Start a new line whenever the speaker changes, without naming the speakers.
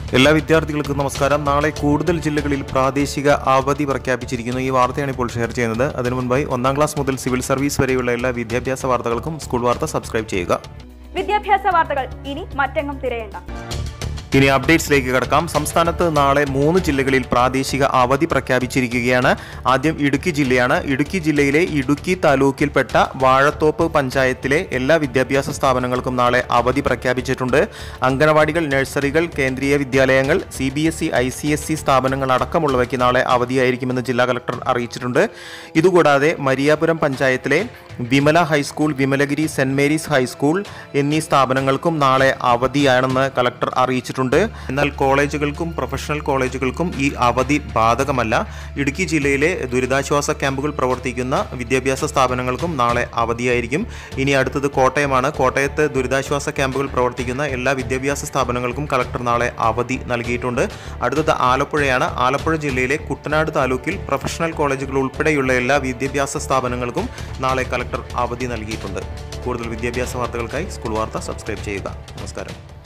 എല്ലാ വിദ്യാർത്ഥികൾക്കും നമസ്കാരം നാളെ കൂടുതൽ ജില്ലകളിൽ പ്രാദേശിക അവധി പ്രഖ്യാപിച്ചിരിക്കുന്നു ഈ വാർത്തയാണ് ഇപ്പോൾ ഷെയർ ചെയ്യുന്നത് അതിനു മുൻപായി ഒന്നാം ക്ലാസ് മുതൽ സിവിൽ സർവീസ് വരെയുള്ള എല്ലാ വിദ്യാഭ്യാസ വാർത്തകൾക്കും സ്കൂൾ വാർത്ത സബ്സ്ക്രൈബ് ചെയ്യുക
വിദ്യാഭ്യാസ വാർത്തകൾ ഇനി മറ്റെങ്ങും തിരയേണ്ട
ഇനി അപ്ഡേറ്റ്സിലേക്ക് കടക്കാം സംസ്ഥാനത്ത് നാളെ മൂന്ന് ജില്ലകളിൽ പ്രാദേശിക അവധി പ്രഖ്യാപിച്ചിരിക്കുകയാണ് ആദ്യം ഇടുക്കി ജില്ലയാണ് ഇടുക്കി ജില്ലയിലെ ഇടുക്കി താലൂക്കിൽപ്പെട്ട വാഴത്തോപ്പ് പഞ്ചായത്തിലെ എല്ലാ വിദ്യാഭ്യാസ സ്ഥാപനങ്ങൾക്കും നാളെ അവധി പ്രഖ്യാപിച്ചിട്ടുണ്ട് അംഗനവാടികൾ നഴ്സറികൾ കേന്ദ്രീയ വിദ്യാലയങ്ങൾ C B S E I C S E സ്ഥാപനങ്ങൾ അടക്കമുള്ളവയ്ക്ക് നാളെ അവധിയായിരിക്കുമെന്ന് ജില്ലാ കളക്ടർ അറിയിച്ചിട്ടുണ്ട് ഇതുകൂടാതെ മരിയാപുരം പഞ്ചായത്തിലെ Vimala high school Vimalagiri saint Mary's high school എന്നീ സ്ഥാപനങ്ങൾക്കും നാളെ അവധിയാണെന്ന് കളക്ടർ അറിയിച്ചിട്ടുണ്ട് എന്നാൽ കോളേജുകൾക്കും പ്രൊഫഷണൽ കോളേജുകൾക്കും ഈ അവധി ബാധകമല്ല ഇടുക്കി ജില്ലയിലെ ദുരിതാശ്വാസ ക്യാമ്പുകൾ പ്രവർത്തിക്കുന്ന വിദ്യാഭ്യാസ സ്ഥാപനങ്ങൾക്കും നാളെ അവധിയായിരിക്കും ഇനി അടുത്തത് കോട്ടയമാണ് കോട്ടയത്ത് ദുരിതാശ്വാസ ക്യാമ്പുകൾ പ്രവർത്തിക്കുന്ന എല്ലാ വിദ്യാഭ്യാസ സ്ഥാപനങ്ങൾക്കും കളക്ടർ നാളെ അവധി നൽകിയിട്ടുണ്ട് അടുത്തത് ആലപ്പുഴയാണ് ആലപ്പുഴ ജില്ലയിലെ കുട്ടനാട് താലൂക്കിൽ പ്രൊഫഷണൽ കോളേജുകൾ ഉൾപ്പെടെയുള്ള എല്ലാ വിദ്യാഭ്യാസ സ്ഥാപനങ്ങൾക്കും നാളെ കളക്ടർ അവധി നൽകിയിട്ടുണ്ട് കൂടുതൽ വിദ്യാഭ്യാസ വാർത്തകൾക്കായി സ്കൂൾ വാർത്ത സബ്സ്ക്രൈബ് ചെയ്യുക നമസ്കാരം